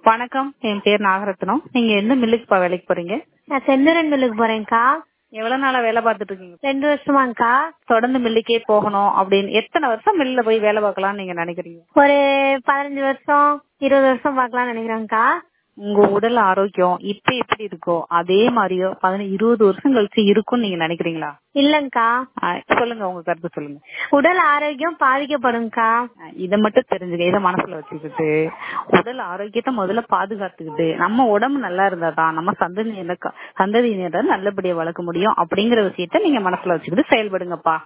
வணக்கம் என் பேர் நாகரத்னம் நீங்க எந்த மில்லுக்குப்பா வேலைக்கு போறீங்க நான் செந்தூரன் மில்லுக்கு போறேன்க்கா எவ்வளவு நாளா வேலை பார்த்துட்டு இருக்கீங்க ரெண்டு வருஷமாங்க்கா தொடர்ந்து மில்லுக்கே போகணும் அப்படின்னு எத்தனை வருஷம் மில்லுல போய் வேலை பார்க்கலாம்னு நீங்க நினைக்கிறீங்க ஒரு பதினஞ்சு வருஷம் இருபது வருஷம் பார்க்கலாம்னு நினைக்கிறேன்க்கா உங்க உடல் ஆரோக்கியம் இப்ப எப்படி இருக்கோ அதே மாதிரியோ பதினஞ்சு இருபது வருஷம் கழிச்சு இருக்கும்னு நீங்க நினைக்கிறீங்களா இல்லங்கக்கா ஆ, சொல்லுங்க உங்க கருத்து சொல்லுங்க உடல் ஆரோக்கியம் பாதிக்கப்படும்க்கா ஆ, இத மட்டும் தெரிஞ்சுக்க இத மனசுல வச்சுக்கிட்டு உடல் ஆரோக்கியத்தை முதல்ல பாதுகாத்துக்கிட்டு நம்ம உடம்பு நல்லா இருந்தாதான் நம்ம சந்ததியினர் சந்ததியினரை நல்லபடியா வளர்க்க முடியும் அப்படிங்கிற விஷயத்த நீங்க மனசுல வச்சுக்கிட்டு செயல்படுங்கப்பா